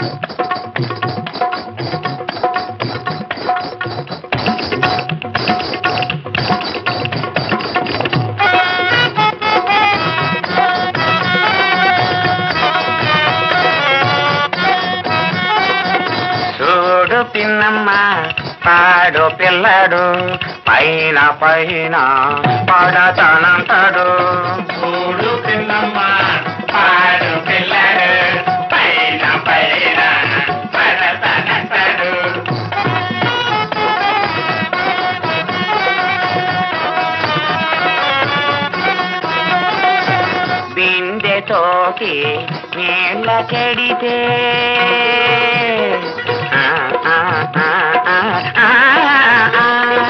చూడు పిన్నమ్మ పాడు పిల్లడు పైన పైన పడతానంటాడు చూడు పిన్నమ్మ పాడు పిల్లడు పైన పైన పడతానంటాడు బిందెతోకి నీళ్ళ కెడితే ఆ, ఆ, ఆ, ఆ, ఆ, ఆ.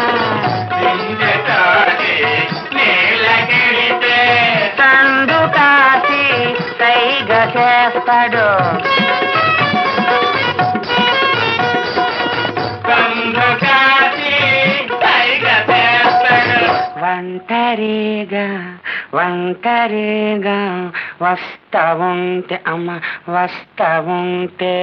బిందెతోకి నీళ్ళ కెడితే తండు కాసి సైగ చేస్తాడు తండు కాసి సైగ చేస్తాడు ఒంటరిగా ఒంటరిగా వస్తా ఉంటే అమ్మ వస్తా ఉంటే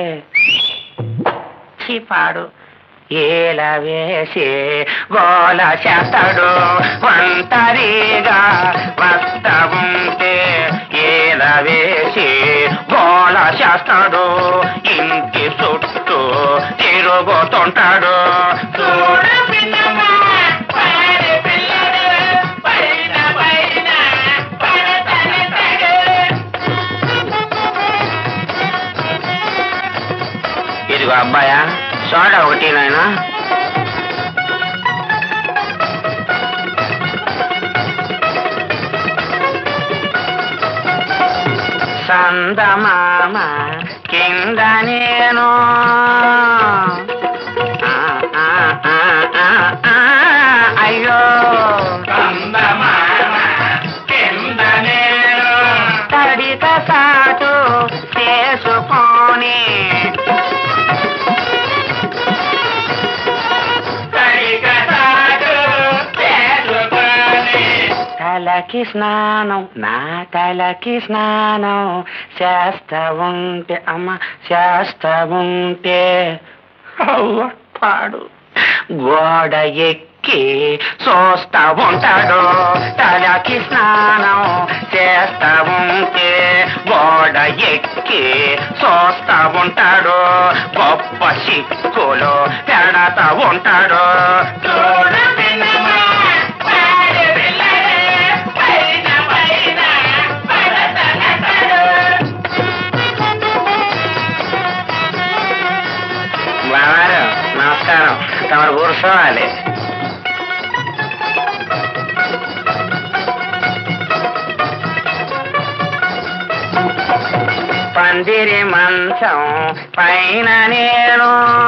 చిపాడు ఏల వేసి గోల చేస్తాడు ఒంటరిగా వస్తా ఉంటే ఏల వేసి గోల చేస్తాడు ఇంటి చుట్టూ తిరుగుతుంటాడు చూడు పిన్నమ్మ, పాడి పిల్లడు, పైన పైన పడతానంటాడు. ఇదిగో అబ్బాయా సోడా ఒకటి నాయనా సందమామ కింద నేను ఆ, ఆ, ఆ, ఆ, ఆ, అయ్యో సందమామ కింద నేను తడిత సాటు చేసుకొని తలకి స్నానం నా తలకి స్నానం చేస్తా ఉంటే అమ్మ చేస్తా ఉంటే అవ్వ పాడు గోడ ఎక్కి చూస్తా ఉంటాడు తలకి స్నానం చేస్తా ఉంటే గోడ ఎక్కి చూస్తా ఉంటాడు గొప్ప సిక్కులు పెడతా ఉంటాడు చూడు పిన్నమ్మ, పాడు పిల్లడు, పైన పైన పడతానంటాడు. బావారు నమస్కారం తమరు కూర్చోవాలి పందిరి మంచం పైన నేను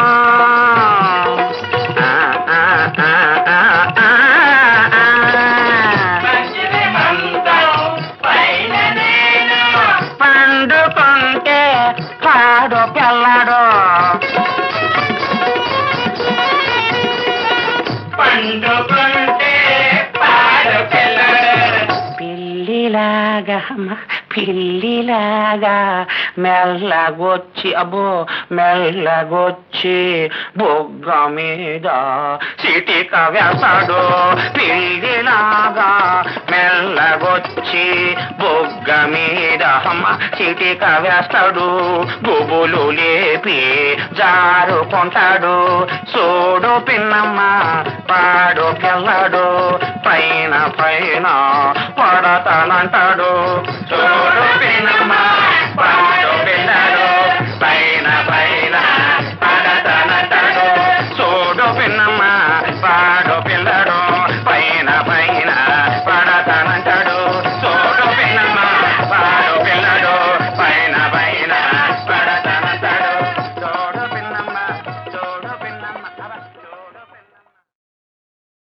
ఆ, ఆ, ఆ, ఆ, ఆ, ఆ. పండుకుంటే పాడు పిల్లడు పండుకుంటే పాడు పిల్లడు పిల్లిలాగా అమ్మ, పిల్లిలాగా మెల్లగొచ్చి అబ్బో మెల్లగొచ్చి బొగ్గ మీద సిటిక వేస్తాడు పిల్లిలాగా మెల్లగొచ్చి బొగ్గ మీద అమ్మ సిటిక వేస్తాడు గుబులు లేపి జారుకుంటాడు చూడు పిన్నమ్మ పాడు పిల్లడు పైన పైన పడతానంటాడు చూడు పిన్నమ్మ